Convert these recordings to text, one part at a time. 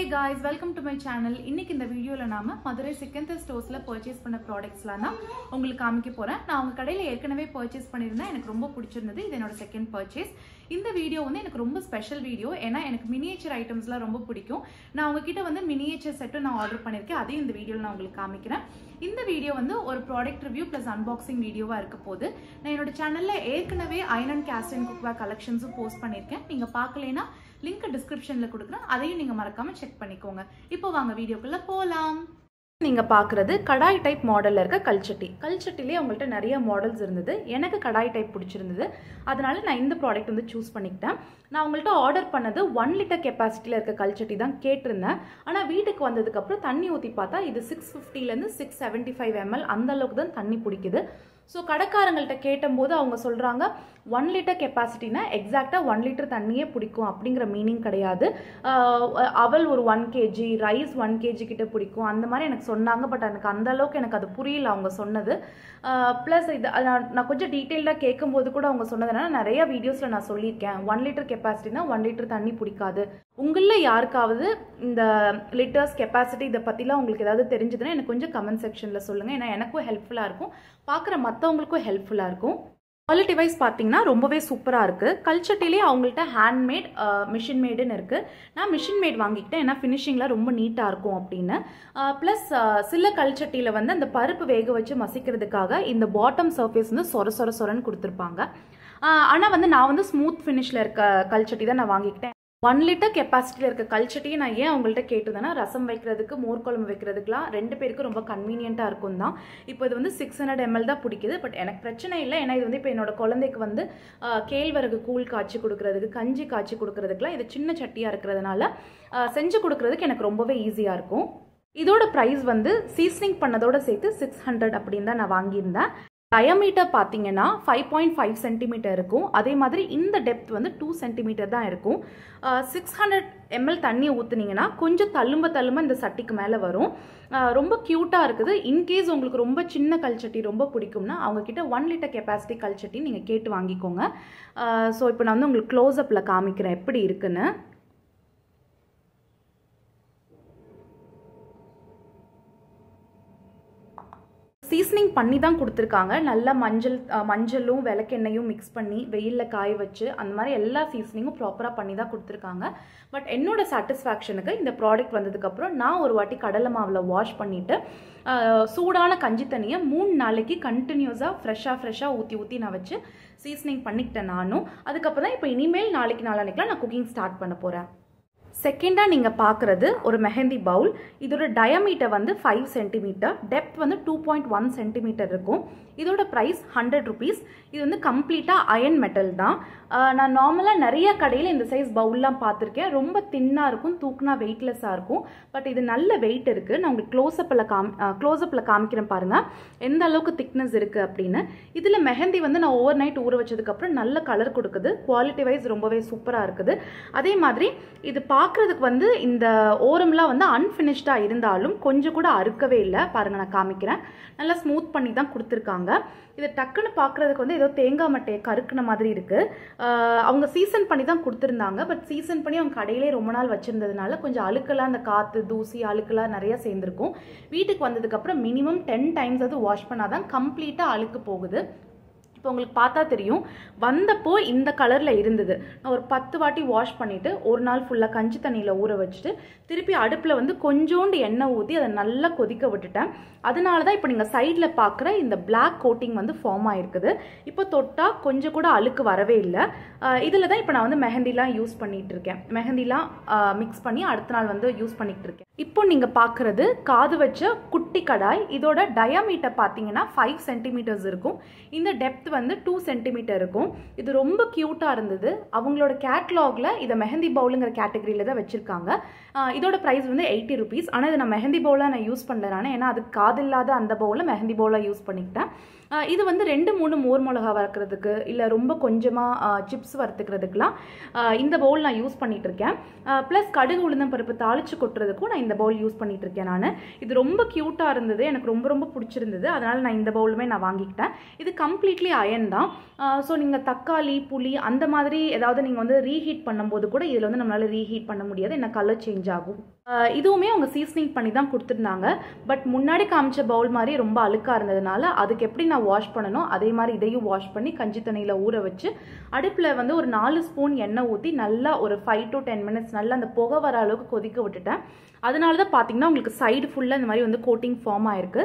guys welcome to my channel இன்னைக்கு இந்த வீடியோவில் நாம மதுரை சிக்கந்தர் ஸ்டோர்ஸில் பர்ச்சேஸ் பண்ண ப்ராடக்ட்ஸ்லாம் தான் உங்களுக்கு காமிக்க போகிறேன் நான் அவங்க கடையில் ஏற்கனவே பர்ச்சேஸ் பண்ணியிருந்தேன் எனக்கு ரொம்ப பிடிச்சிருந்தது இது என்னோட செகண்ட் பர்ச்சேஸ் இந்த வீடியோ வந்து எனக்கு ரொம்ப ஸ்பெஷல் வீடியோ ஏன்னா எனக்கு மினியேச்சர் ஐட்டம்ஸ்லாம் ரொம்ப பிடிக்கும் நான் உங்ககிட்ட வந்து மினியேச்சர் செட்டும் நான் ஆர்டர் பண்ணியிருக்கேன் அதையும் இந்த வீடியோவில் நான் உங்களுக்கு காமிக்கிறேன் இந்த வீடியோ வந்து ஒரு ப்ராடக்ட் ரிவ்யூ ப்ளஸ் அன்பாக்சிங் வீடியோவாக இருக்க போது நான் என்னோட சேனலில் ஏற்கனவே iron and cast and cookware கலெக்ஷன்ஸும் போஸ்ட் பண்ணியிருக்கேன் நீங்கள் பார்க்கலைன்னா லிங்க் டிஸ்கிரிப்ஷனில் கொடுக்குறேன் அதையும் நீங்கள் மறக்காமல் செக் பண்ணிக்கோங்க இப்போ வாங்க வீடியோக்குள்ளே போகலாம் நீங்கள் பார்க்குறது கடாய் டைப் மாடலில் இருக்க கல்ச்சட்டி கல்ச்சட்டிலே உங்கள்கிட்ட நிறைய மாடல்ஸ் இருந்தது எனக்கு கடாய் டைப் பிடிச்சிருந்தது அதனால நான் இந்த ப்ராடக்ட் வந்து சூஸ் பண்ணிக்கிட்டேன் நான் உங்கள்கிட்ட ஆர்டர் பண்ணது ஒன் லிட்டர் கெப்பாசிட்டியில் இருக்க கல்ச்சட்டி தான் கேட்டிருந்தேன் ஆனால் வீட்டுக்கு வந்ததுக்கப்புறம் தண்ணி ஊற்றி பார்த்தா இது சிக்ஸ் ஃபிஃப்டிலேருந்து சிக்ஸ் செவன்ட்டி ஃபைவ் எம்எல் அந்த அளவுக்கு தான் தண்ணி பிடிக்குது ஸோ கடைக்காரங்கள்ட்ட கேட்டபோது அவங்க சொல்கிறாங்க ஒன் லிட்டர் கெப்பாசிட்டினா எக்ஸாக்டாக ஒன் லிட்டர் தண்ணியே பிடிக்கும் அப்படிங்கிற மீனிங் கிடையாது அவல் ஒரு one KG rice one KG கிட்ட பிடிக்கும் அந்த மாதிரி எனக்கு சொன்னாங்க பட் எனக்கு அந்த அளவுக்கு எனக்கு அது புரியல அவங்க சொன்னது ப்ளஸ் இது நான் நான் கொஞ்சம் டீட்டெயில்டாக கேட்கும்போது கூட அவங்க சொன்னதுனால நிறைய வீடியோஸில் நான் சொல்லியிருக்கேன் ஒன் லிட்டர் கெப்பாசிட்டினா ஒன் லிட்டர் தண்ணி பிடிக்காது உங்களில் யாருக்காவது இந்த லிட்டர்ஸ் கெப்பாசிட்டி இதை பற்றிலாம் உங்களுக்கு ஏதாவது தெரிஞ்சதுன்னா எனக்கு கொஞ்சம் கமெண்ட் செக்ஷனில் சொல்லுங்கள் ஏன்னா எனக்கும் ஹெல்ப்ஃபுல்லாக இருக்கும் பார்க்குற மற்றவங்களுக்கும் ஹெல்ப்ஃபுல்லாக இருக்கும் குவாலிட்டி வைஸ் பார்த்தீங்கன்னா ரொம்பவே சூப்பராக இருக்குது கல்ச்சட்டிலே அவங்கள்ட்ட ஹேண்ட்மேட் மிஷின் மேடுன்னு இருக்குது நான் மிஷின் மேட் வாங்கிக்கிட்டேன் ஏன்னா ஃபினிஷிங்கில் ரொம்ப நீட்டாக இருக்கும் அப்படின்னு ப்ளஸ் சில கல்ச்சட்டியில் வந்து அந்த பருப்பு வேக வச்சு மசிக்கிறதுக்காக இந்த பாட்டம் சர்ஃபேஸ் வந்து சொர சொர சொரன்னு கொடுத்துருப்பாங்க ஆனால் வந்து நான் வந்து ஸ்மூத் ஃபினிஷில் இருக்க கல்ச்சட்டி தான் நான் வாங்கிக்கிட்டேன் ஒன் லிட்டர் கெப்பாசிட்டியில் இருக்க கல்ச்சட்டியை நான் ஏன் அவங்கள்ட்ட கேட்டதுன்னா ரசம் வைக்கிறதுக்கு மோர் குழம்பு வைக்கிறதுக்குலாம் ரெண்டு பேருக்கு ரொம்ப கன்வீனியண்ட்டாக இருக்கும் தான் இப்போ இது வந்து சிக்ஸ் ஹண்ட்ரட் எம்எல் தான் பிடிக்குது பட் எனக்கு பிரச்சனை இல்லை ஏன்னா இது வந்து இப்போ என்னோட குழந்தைக்கு வந்து கேழ்வரகு கூழ் காய்ச்சி கொடுக்குறதுக்கு கஞ்சி காய்ச்சி கொடுக்குறதுக்குலாம் இது சின்ன சட்டியாக இருக்கிறதுனால செஞ்சு கொடுக்குறதுக்கு எனக்கு ரொம்பவே ஈஸியாக இருக்கும் இதோட ப்ரைஸ் வந்து சீசனிங் பண்ணதோட சேர்த்து சிக்ஸ் ஹண்ட்ரட் அப்படின்னு தான் நான் வாங்கியிருந்தேன் டயமீட்டர் பார்த்தீங்கன்னா ஃபைவ் பாயிண்ட் ஃபைவ் சென்டிமீட்டர் இருக்கும் அதே மாதிரி இந்த டெப்த் வந்து டூ சென்டிமீட்டர் தான் இருக்கும் சிக்ஸ் ஹண்ட்ரட் எம்எல் தண்ணியை ஊற்றுனீங்கன்னா கொஞ்சம் தள்ளும்ப தள்ளும்ப இந்த சட்டிக்கு மேலே வரும் ரொம்ப க்யூட்டாக இருக்குது இன்கேஸ் உங்களுக்கு ரொம்ப சின்ன கல்ச்சட்டி ரொம்ப பிடிக்கும்னா அவங்கக்கிட்ட ஒன் லிட்டர் கெப்பாசிட்டி கல்ச்சட்டி நீங்கள் கேட்டு வாங்கிக்கோங்க ஸோ இப்போ நான் வந்து உங்களுக்கு க்ளோஸ்அப்பில் காமிக்கிறேன் எப்படி இருக்குன்னு சீசனிங் பண்ணி தான் கொடுத்துருக்காங்க நல்ல மஞ்சள் மஞ்சளும் விளக்கெண்ணையும் மிக்ஸ் பண்ணி வெயிலில் காய வச்சு அந்த மாதிரி எல்லா சீசனிங்கும் ப்ராப்பராக பண்ணி தான் கொடுத்துருக்காங்க பட் என்னோட சாட்டிஸ்ஃபேக்ஷனுக்கு இந்த ப்ராடக்ட் வந்ததுக்கப்புறம் நான் ஒரு வாட்டி கடலை மாவில் வாஷ் பண்ணிவிட்டு சூடான கஞ்சி தண்ணியை மூணு நாளைக்கு கண்டினியூஸாக ஃப்ரெஷ்ஷாக ஃப்ரெஷ்ஷாக ஊற்றி ஊற்றி நான் வச்சு சீசனிங் பண்ணிக்கிட்டேன் நானும் அதுக்கப்புறம் தான் இப்போ இனிமேல் நாளைக்கு நாளானிக்கெலாம் நான் குக்கிங் ஸ்டார்ட் பண்ண போகிறேன் செகண்டாக நீங்கள் பார்க்குறது ஒரு மெஹந்தி பவுல் இதோட டயமீட்டர் வந்து ஃபைவ் சென்டிமீட்டர் டெப்த் வந்து டூ பாயிண்ட் ஒன் சென்டிமீட்டர் இருக்கும் இதோட ப்ரைஸ் ஹண்ட்ரட் ருபீஸ் இது வந்து கம்ப்ளீட்டாக அயன் மெட்டல் தான் நான் நார்மலாக நிறைய கடையில் இந்த சைஸ் பவுல்லாம் பார்த்துருக்கேன் ரொம்ப தின்னாக இருக்கும் தூக்குனா வெயிட்லெஸ்ஸாக இருக்கும் பட் இது நல்ல வெயிட் இருக்குது நான் உங்களுக்கு க்ளோஸ்அப்பில் காம் க்ளோஸ்அப்பில் காமிக்கிறேன் பாருங்கள் எந்த அளவுக்கு திக்னஸ் இருக்குது அப்படின்னு இதில் மெஹந்தி வந்து நான் ஓவர் நைட் ஊற வச்சதுக்கப்புறம் நல்ல கலர் கொடுக்குது குவாலிட்டி வைஸ் ரொம்பவே சூப்பராக இருக்குது அதே மாதிரி இது பார்க்குறதுக்கு வந்து இந்த ஓரம்லாம் வந்து அன்ஃபினிஷ்டாக இருந்தாலும் கொஞ்சம் கூட அறுக்கவே இல்லை பாருங்கள் நான் காமிக்கிறேன் நல்லா ஸ்மூத் பண்ணி தான் கொடுத்துருக்காங்க இது டக்குன்னு பார்க்குறதுக்கு வந்து ஏதோ தேங்காய் மட்டையை கருக்குன மாதிரி இருக்குது அவங்க சீசன் பண்ணி தான் கொடுத்துருந்தாங்க பட் சீசன் பண்ணி அவங்க கடையிலே ரொம்ப நாள் வச்சுருந்ததுனால கொஞ்சம் அழுக்கெல்லாம் அந்த காற்று தூசி அழுக்கெல்லாம் நிறையா சேர்ந்துருக்கும் வீட்டுக்கு வந்ததுக்கப்புறம் மினிமம் டென் டைம்ஸ் அது வாஷ் பண்ணாதான் கம்ப்ளீட்டாக அழுக்கு போகுது இப்போ உங்களுக்கு பார்த்தா தெரியும் வந்தப்போ இந்த கலரில் இருந்தது நான் ஒரு பத்து வாட்டி வாஷ் பண்ணிவிட்டு ஒரு நாள் ஃபுல்லாக கஞ்சி தண்ணியில் ஊற வச்சுட்டு திருப்பி அடுப்பில் வந்து கொஞ்சோண்டு எண்ணெய் ஊற்றி அதை நல்லா கொதிக்க விட்டுட்டேன் அதனால தான் இப்போ நீங்கள் சைடில் பார்க்குற இந்த பிளாக் கோட்டிங் வந்து ஃபார்ம் ஆகிருக்குது இப்போ தொட்டால் கொஞ்சம் கூட அழுக்கு வரவே இல்லை இதில் தான் இப்போ நான் வந்து மெஹந்திலாம் யூஸ் பண்ணிகிட்டு இருக்கேன் மெஹந்திலாம் மிக்ஸ் பண்ணி அடுத்த நாள் வந்து யூஸ் பண்ணிகிட்டு இருக்கேன் இப்போ நீங்கள் பார்க்குறது காது வச்ச குட்டி கடாய் இதோட டயாமீட்டர் பார்த்தீங்கன்னா ஃபைவ் சென்டிமீட்டர்ஸ் இருக்கும் இந்த டெப்த் வந்து டூ சென்டிமீட்டர் இருக்கும் இது ரொம்ப க்யூட்டாக இருந்தது அவங்களோட கேட்லாகில் இதை மெஹந்தி பவுலுங்கிற கேட்டகரியில் தான் வச்சுருக்காங்க இதோட ப்ரைஸ் வந்து எயிட்டி ருபீஸ் ஆனால் இது நான் மெஹந்தி பவுலாக நான் யூஸ் பண்ணல நான் ஏன்னா அது காது இல்லாத அந்த பவுலில் மெஹந்தி பவுலாக யூஸ் பண்ணிக்கிட்டேன் அஹ் இது வந்து ரெண்டு மூணு மோர் மிளகா வறுக்கிறதுக்கு இல்லை ரொம்ப கொஞ்சமாக சிப்ஸ் வறுத்துக்கிறதுக்குலாம் அஹ் இந்த பவுல் நான் யூஸ் பண்ணிட்டு இருக்கேன் ப்ளஸ் கடுகு உளுந்தம் பருப்பு தாளிச்சு கொட்டுறதுக்கும் நான் இந்த பவுல் யூஸ் பண்ணிட்டு இருக்கேன் நான் இது ரொம்ப க்யூட்டாக இருந்தது எனக்கு ரொம்ப ரொம்ப பிடிச்சிருந்தது அதனால் நான் இந்த பவுலுமே நான் வாங்கிக்கிட்டேன் இது கம்ப்ளீட்லி அயன் தான் ஸோ நீங்கள் தக்காளி புளி அந்த மாதிரி ஏதாவது நீங்கள் வந்து ரீஹீட் பண்ணும்போது கூட இதில் வந்து நம்மளால் ரீஹீட் பண்ண முடியாது என்ன கலர் சேஞ்ச் ஆகும் அஹ் இதுவுமே அவங்க சீசனிங் பண்ணி தான் கொடுத்துருந்தாங்க பட் முன்னாடி காமிச்ச பவுல் மாதிரி ரொம்ப அழுக்காக இருந்ததுனால அதுக்கு எப்படி நான் வாஷ் பண்ணணும் அதே மாதிரி இதையும் வாஷ் பண்ணி கஞ்சி தண்ணியில் ஊற வச்சு அடுப்பில் வந்து ஒரு நாலு ஸ்பூன் எண்ணெய் ஊற்றி நல்லா ஒரு ஃபைவ் டு டென் மினிட்ஸ் நல்லா அந்த புகை வர அளவுக்கு கொதிக்க விட்டுட்டேன் அதனால தான் பார்த்தீங்கன்னா உங்களுக்கு சைடு ஃபுல்லாக இந்த மாதிரி வந்து கோட்டிங் ஃபார்ம் ஆயிருக்கு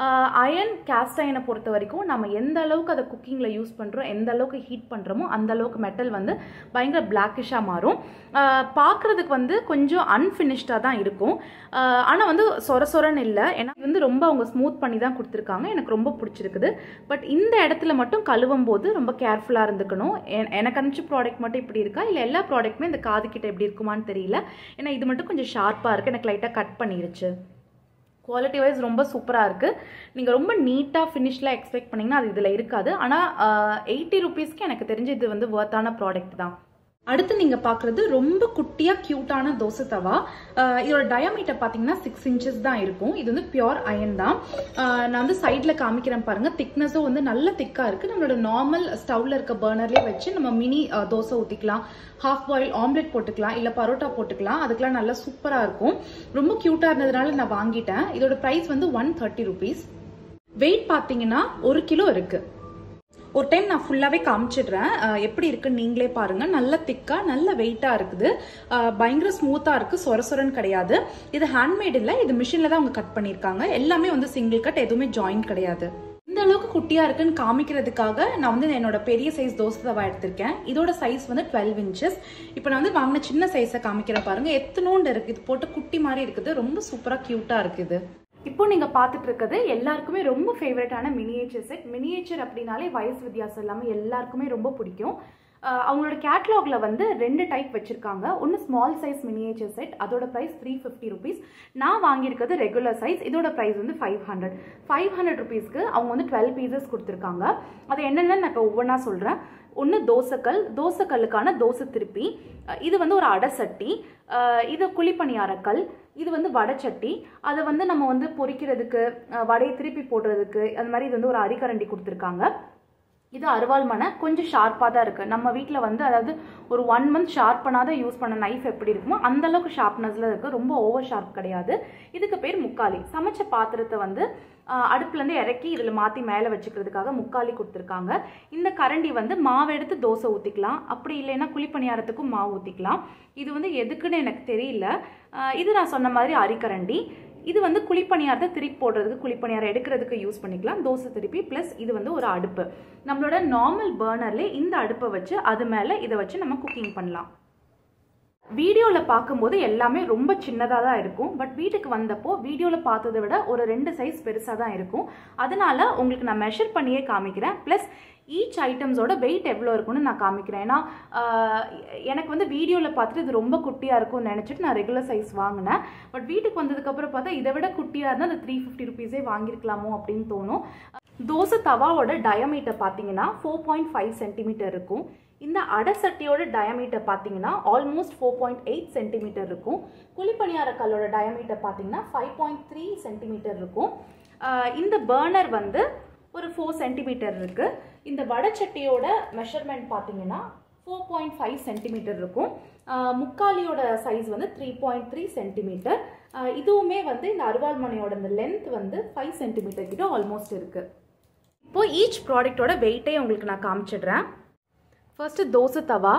அயன் கேஸ்ட் அயனை பொறுத்த வரைக்கும் நம்ம எந்த அளவுக்கு அதை குக்கிங்கில் யூஸ் பண்ணுறோம் எந்த அளவுக்கு ஹீட் பண்ணுறோமோ அந்த அளவுக்கு மெட்டல் வந்து பயங்கர பிளாக்கிஷாக மாறும் பார்க்குறதுக்கு வந்து கொஞ்சம் அன்ஃபினிஷ்டாக தான் இருக்கும் ஆனால் வந்து சொர சொரன்னு இல்லை ஏன்னா இது வந்து ரொம்ப அவங்க ஸ்மூத் பண்ணி தான் கொடுத்துருக்காங்க எனக்கு ரொம்ப பிடிச்சிருக்குது பட் இந்த இடத்துல மட்டும் கழுவும் போது ரொம்ப கேர்ஃபுல்லாக இருந்துக்கணும் எ- எனக்கு அனுப்பிச்ச ப்ராடக்ட் மட்டும் இப்படி இருக்கா இல்லை எல்லா ப்ராடக்ட்டுமே இந்த காது கிட்ட எப்படி இருக்குமான்னு தெரியல ஏன்னா இது மட்டும் கொஞ்சம் ஷார்ப்பாக இருக்குது எனக்கு லைட்டாக கட் பண்ணிருச்சு குவாலிட்டி வைஸ் ரொம்ப சூப்பராக இருக்குது நீங்கள் ரொம்ப நீட்டாக ஃபினிஷ்லாம் எக்ஸ்பெக்ட் பண்ணிங்கன்னா அது இதில் இருக்காது ஆனால் எயிட்டி ருபீஸ்க்கு எனக்கு தெரிஞ்சு இது வந்து ஒர்த்தான ப்ராடக்ட் தான் அடுத்து நீங்கள் பார்க்குறது ரொம்ப குட்டியாக க்யூட்டான தோசை தவா அஹ் இதோட டயாமீட்டர் பார்த்தீங்கன்னா சிக்ஸ் இன்ச்சஸ் தான் இருக்கும் இது வந்து பியோர் அயன் தான் அஹ் நான் வந்து சைடில் காமிக்கிறேன் பாருங்கள் திக்னஸும் வந்து நல்ல திக்காக இருக்குது நம்மளோட நார்மல் ஸ்டவ்வில் இருக்க பர்னர்லேயே வச்சு நம்ம மினி தோசை ஊற்றிக்கலாம் ஹாஃப் பாயில் ஆம்லெட் போட்டுக்கலாம் இல்லை பரோட்டா போட்டுக்கலாம் அதுக்கெலாம் நல்லா சூப்பராக இருக்கும் ரொம்ப க்யூட்டாக இருந்ததுனால நான் வாங்கிட்டேன் இதோட ப்ரைஸ் வந்து ஒன் தேர்ட்டி ருபீஸ் வெயிட் பார்த்தீங்கன்னா ஒரு கிலோ இருக்குது ஒரு டைம் நான் ஃபுல்லாகவே காமிச்சிடுறேன் அஹ் எப்படி இருக்குன்னு நீங்களே பாருங்கள் நல்ல திக்காக நல்ல வெயிட்டாக இருக்குது அஹ் பயங்கர ஸ்மூத்தாக இருக்குது சொர சொரன்னு கிடையாது இது ஹேண்ட்மேட் இல்லை இது மிஷினில் தான் அவங்க கட் பண்ணியிருக்காங்க எல்லாமே வந்து சிங்கிள் கட் எதுவுமே ஜாயின் கிடையாது இந்த அளவுக்கு குட்டியா இருக்குன்னு காமிக்கிறதுக்காக நான் வந்து என்னோட பெரிய சைஸ் தோசை தவா எடுத்திருக்கேன் இதோட சைஸ் வந்து டுவெல் இன்ச்சஸ் இப்போ நான் வந்து வாங்கின சின்ன சைஸை காமிக்கிறேன் பாருங்க எத்தனோண்டு இருக்கு இது போட்டு குட்டி மாதிரி இருக்குது ரொம்ப சூப்பரா கியூட்டா இருக்குது இப்போ நீங்க பார்த்துட்டு இருக்கிறது எல்லாருக்குமே ரொம்ப ஃபேவரட்டான மினியேச்சர் செட் மினியேச்சர் அப்படின்னாலே வயசு வித்தியாசம் இல்லாமல் எல்லாருக்குமே ரொம்ப பிடிக்கும் அஹ் அவங்களோட கேட்லாக்ல வந்து ரெண்டு டைப் வச்சிருக்காங்க ஒன்று ஸ்மால் சைஸ் மினியேச்சர் செட் அதோட ப்ரைஸ் த்ரீ ஃபிஃப்டி ருபீஸ் நான் வாங்கியிருக்கிறது ரெகுலர் சைஸ் இதோட ப்ரைஸ் வந்து ஃபைவ் ஹண்ட்ரட் ஃபைவ் ஹண்ட்ரட் ருபீஸ்க்கு அவங்க வந்து டுவெல் பீசஸ் கொடுத்துருக்காங்க அது என்னென்னு நான் இப்போ ஒவ்வொன்றா சொல்கிறேன் ஒன்று தோசைக்கல் தோசைக்கல்லுக்கான தோசை திருப்பி அஹ் இது வந்து ஒரு அடைசட்டி அஹ் இது குழிப்பணியாரக்கல் இது வந்து வடைச்சட்டி அதை வந்து நம்ம வந்து பொரிக்கிறதுக்கு அஹ் வடையை திருப்பி போடுறதுக்கு அந்த மாதிரி இது வந்து ஒரு அரிக்கரண்டி கொடுத்துருக்காங்க இது அருவாள் மனை கொஞ்சம் ஷார்ப்பாக தான் இருக்குது நம்ம வீட்டில் வந்து அதாவது ஒரு ஒன் மந்த் ஷார்ப் பண்ணாத யூஸ் பண்ண நைஃப் எப்படி இருக்குமோ அந்த அளவுக்கு ஷார்ப்னஸில் இருக்குது ரொம்ப ஓவர் ஷார்ப் கிடையாது இதுக்கு பேர் முக்காலி சமைச்ச பாத்திரத்தை வந்து ஆஹ், அடுப்புலேருந்து இறக்கி இதில் மாற்றி மேலே வச்சுக்கிறதுக்காக முக்காலி கொடுத்துருக்காங்க இந்த கரண்டி வந்து மாவு எடுத்து தோசை ஊற்றிக்கலாம் அப்படி இல்லைன்னா குழிப்பணியாரத்துக்கும் மாவு ஊற்றிக்கலாம் இது வந்து எதுக்குன்னு எனக்கு தெரியல ஆஹ், இது நான் சொன்ன மாதிரி அரிக்கரண்டி இது வந்து குழிப்பணியாரத்தை திருப்பி போடுறதுக்கு குழிப்பணியாரம் எடுக்கிறதுக்கு யூஸ் பண்ணிக்கலாம் தோசை திருப்பி ப்ளஸ் இது வந்து ஒரு அடுப்பு நம்மளோட நார்மல் பர்னர்லேயே இந்த அடுப்பை வச்சு அது மேலே இதை வச்சு நம்ம குக்கிங் பண்ணலாம் வீடியோவில் பார்க்கும்போது எல்லாமே ரொம்ப சின்னதாக தான் இருக்கும் பட் வீட்டுக்கு வந்தப்போ வீடியோவில் பார்த்ததை விட ஒரு ரெண்டு சைஸ் பெருசாக தான் இருக்கும் அதனால உங்களுக்கு நான் மெஷர் பண்ணியே காமிக்கிறேன் ப்ளஸ் ஈச் ஐட்டம்ஸோட வெயிட் எவ்வளோ இருக்கும்னு நான் காமிக்கிறேன் ஏன்னா ஆஹ், எனக்கு வந்து வீடியோவில் பார்த்துட்டு இது ரொம்ப குட்டியாக இருக்கும்னு நினச்சிட்டு நான் ரெகுலர் சைஸ் வாங்கினேன் பட் வீட்டுக்கு வந்ததுக்கப்புறம் பார்த்தா இதை விட குட்டியாக இருந்தால் அந்த த்ரீ ஃபிஃப்டி ருபீஸே வாங்கியிருக்கலாமோ அப்படின்னு தோணும் தோசை தவாவோட டயமீட்டர் பார்த்தீங்கன்னா ஃபோர் பாயிண்ட் ஃபைவ் சென்டிமீட்டர் இருக்கும் இந்த அடைசட்டியோட டயமீட்டர் பார்த்தீங்கன்னா almost four point eight centimetre இருக்கும் குழிப்பணியார கல்லோட டயமீட்டர் பார்த்தீங்கன்னா ஃபைவ் பாயிண்ட் த்ரீ சென்டிமீட்டர் இருக்கும் ஆஹ் இந்த பர்னர் வந்து ஒரு ஃபோர் சென்டிமீட்டர் இருக்கு இந்த வடைச்சட்டியோட மெஷர்மெண்ட் பார்த்தீங்கன்னா ஃபோர் பாயிண்ட் ஃபைவ் சென்டிமீட்டர் இருக்கும் ஆஹ் முக்காலியோட சைஸ் வந்து த்ரீ பாயிண்ட் த்ரீ சென்டிமீட்டர் இதுவுமே வந்து இந்த அருவாள் மனையோட இந்த லென்த் வந்து ஃபைவ் சென்டிமீட்டர் கிட்ட ஆல்மோஸ்ட் இருக்கு இப்போ ஈச் ப்ராடக்ட்டோட வெயிட்டே உங்களுக்கு நான் காமிச்சிடுறேன் ஃபர்ஸ்ட் தோசை தவா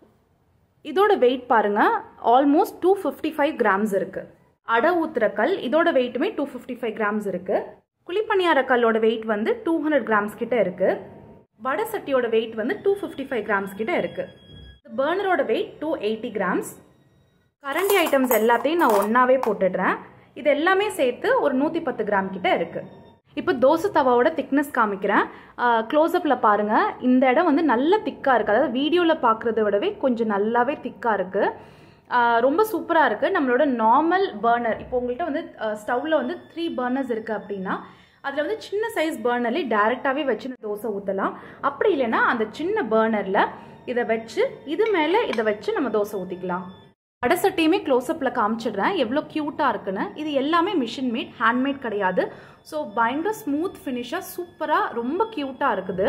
இதோட வெயிட் பாருங்க almost two fifty five grams இருக்கு அடை ஊத்துற கல் இதோட வெயிட்டுமே டூ ஃபிஃப்டி ஃபைவ் கிராம்ஸ் இருக்கு குழிப்பணியார கல்லோட வெயிட் வந்து டூ ஹண்ட்ரட் கிராம்ஸ் கிட்ட இருக்கு வடை சட்டியோட வெயிட் வந்து டூ ஃபிஃப்டி ஃபைவ் கிராம்ஸ் கிட்ட இருக்கு பர்னரோட வெயிட் டூ எயிட்டி கிராம்ஸ் கரண்டி ஐட்டம்ஸ் எல்லாத்தையும் நான் ஒன்றாவே போட்டுடுறேன் இது எல்லாமே சேர்த்து ஒரு நூற்றி பத்து கிராம் கிட்ட இருக்குது இப்போ தோசை தவாவோட திக்னஸ் காமிக்கிறேன் க்ளோஸ்அப்பில் பாருங்கள் இந்த இடம் வந்து நல்ல திக்காக இருக்குது அதாவது வீடியோவில் பார்க்குறத விடவே கொஞ்சம் நல்லாவே திக்காக இருக்குது ரொம்ப சூப்பராக இருக்குது நம்மளோட நார்மல் பர்னர் இப்போ உங்கள்கிட்ட வந்து ஸ்டவ்வில் வந்து த்ரீ பர்னர்ஸ் இருக்குது அப்படின்னா அதில் வந்து சின்ன சைஸ் பர்னர்லேயே டேரெக்டாகவே வச்சு தோசை ஊற்றலாம் அப்படி இல்லைன்னா அந்த சின்ன பர்னரில் இதை வச்சு இது மேலே இதை வச்சு நம்ம தோசை ஊற்றிக்கலாம் வடை சட்டியுமே க்ளோஸ்அப்பில் காமிச்சிடுறேன் எவ்வளோ க்யூட்டாக இருக்குன்னு இது எல்லாமே மிஷின் மேட் ஹேண்ட்மேட் கிடையாது ஸோ பயங்கர ஸ்மூத் ஃபினிஷாக சூப்பராக ரொம்ப க்யூட்டாக இருக்குது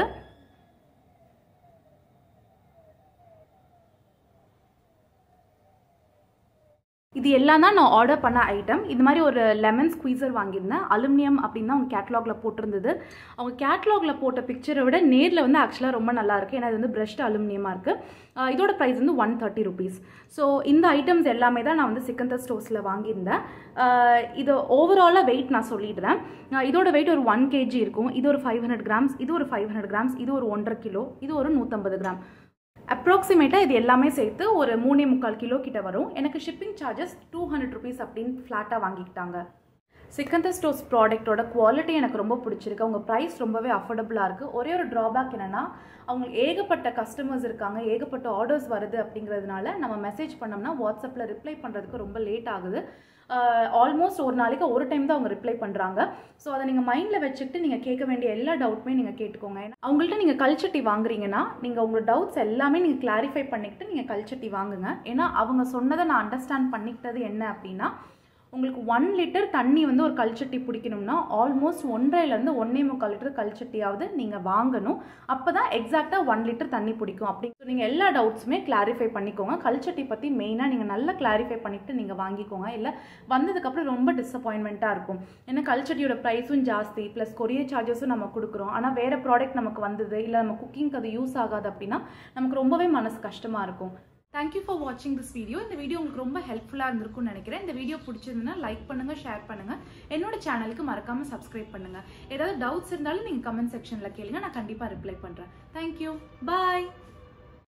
இது எல்லாம் தான் நான் ஆர்டர் பண்ண ஐட்டம் இது மாதிரி ஒரு லெமன் ஸ்குவீசர் வாங்கியிருந்தேன் அலுமினியம் அப்படின்னு தான் அவங்க கேட்லாகில் போட்டிருந்தது அவங்க கேட்லாகில் போட்ட பிக்சரை விட நேரில் வந்து ஆக்சுவலாக ரொம்ப நல்லா இருக்குது ஏன்னா இது வந்து பிரஷ்ட் அலுமினியமாக இருக்குது இதோட ப்ரைஸ் வந்து ஒன் தேர்ட்டி ருபீஸ் ஸோ இந்த ஐட்டம்ஸ் எல்லாமே தான் நான் வந்து சிக்கந்தர் ஸ்டோர்ஸில் வாங்கியிருந்தேன் இது ஓவராலாக வெயிட் நான் சொல்லிடுறேன் இதோட வெயிட் ஒரு ஒன் கேஜி இருக்கும் இது ஒரு ஃபைவ் ஹண்ட்ரட் கிராம்ஸ் இது ஒரு ஃபைவ் ஹண்ட்ரட் கிராம்ஸ் இது ஒரு ஒன்றரை கிலோ இது ஒரு நூற்றம்பது கிராம் அப்ராக்சிமேட்டாக இது எல்லாமே சேர்த்து ஒரு மூணே முக்கால் கிலோ கிட்ட வரும் எனக்கு shipping charges two hundred rupees அப்படின்னு ஃப்ளாட்டாக வாங்கிக்கிட்டாங்க சிக்கந்தர் ஸ்டோர்ஸ் ப்ராடக்ட்டோட குவாலிட்டி எனக்கு ரொம்ப பிடிச்சிருக்கு அவங்க ப்ரைஸ் ரொம்பவே அஃபோர்டபுளாக இருக்குது ஒரே ஒரு ட்ராபேக் என்னென்னா அவங்க ஏகப்பட்ட கஸ்டமர்ஸ் இருக்காங்க ஏகப்பட்ட ஆர்டர்ஸ் வருது அப்படிங்கிறதுனால நம்ம மெசேஜ் பண்ணோம்னா வாட்ஸ்அப்பில் ரிப்ளை பண்ணுறதுக்கு ரொம்ப லேட் ஆகுது ஆல்மோஸ்ட் ஒரு நாளைக்கு ஒரு டைம் தான் அவங்க ரிப்ளை பண்ணுறாங்க ஸோ அதை நீங்கள் மைண்டில் வச்சுக்கிட்டு நீங்கள் கேட்க வேண்டிய எல்லா டவுட்டுமே நீங்கள் கேட்டுக்கோங்க ஏன்னா அவங்கள்ட்ட நீங்கள் கல்ச்சட்டி வாங்குறீங்கன்னா நீங்கள் உங்களோட டவுட்ஸ் எல்லாமே நீங்கள் கிளாரிஃபை பண்ணிக்கிட்டு நீங்கள் கல்ச்சட்டி வாங்குங்க ஏன்னா அவங்க சொன்னதை நான் அண்டர்ஸ்டாண்ட் பண்ணிக்கிட்டது என்ன அப்படின்னா உங்களுக்கு ஒன் லிட்டர் தண்ணி வந்து ஒரு கல்ச்சட்டி பிடிக்கணும்னா ஆல்மோஸ்ட் ஒன்றரைலேருந்து ஒன்றே முக்கால் லிட்டர் கல்ச்சட்டியாவது நீங்கள் வாங்கணும் அப்போ தான் எக்ஸாக்டாக ஒன் லிட்டர் தண்ணி பிடிக்கும் அப்படி நீங்கள் எல்லா டவுட்ஸுமே கிளாரிஃபை பண்ணிக்கோங்க கல்ச்சட்டி பற்றி மெயினாக நீங்கள் நல்லா கிளாரிஃபை பண்ணிவிட்டு நீங்கள் வாங்கிக்கோங்க இல்லை வந்ததுக்கப்புறம் ரொம்ப டிசப்பாயின்மெண்ட்டாக இருக்கும் ஏன்னா கல்ச்சட்டியோட ப்ரைஸும் ஜாஸ்தி ப்ளஸ் கொரியர் சார்ஜஸும் நம்ம கொடுக்குறோம் ஆனால் வேறு ப்ராடக்ட் நமக்கு வந்தது இல்லை நம்ம குக்கிங்க்கு அது யூஸ் ஆகாது அப்படின்னா நமக்கு ரொம்பவே மனசு கஷ்டமாக இருக்கும் தேங்க்யூ ஃபார் வாட்சிங் திஸ் வீடியோ இந்த வீடியோ உங்களுக்கு ரொம்ப ஹெல்ப்ஃபுல்லாக இருந்திருக்கும்னு நினைக்கிறேன் இந்த வீடியோ பிடிச்சிருந்ததுன்னா லைக் பண்ணுங்கள் ஷேர் பண்ணுங்கள் என்னோட சேனலுக்கு மறக்காமல் சப்ஸ்கிரைப் பண்ணுங்கள் ஏதாவது டவுட்ஸ் இருந்தாலும் நீங்கள் கமெண்ட் செக்ஷனில் கேளுங்க நான் கண்டிப்பாக ரிப்ளை பண்ணுறேன் தேங்க்யூ பாய்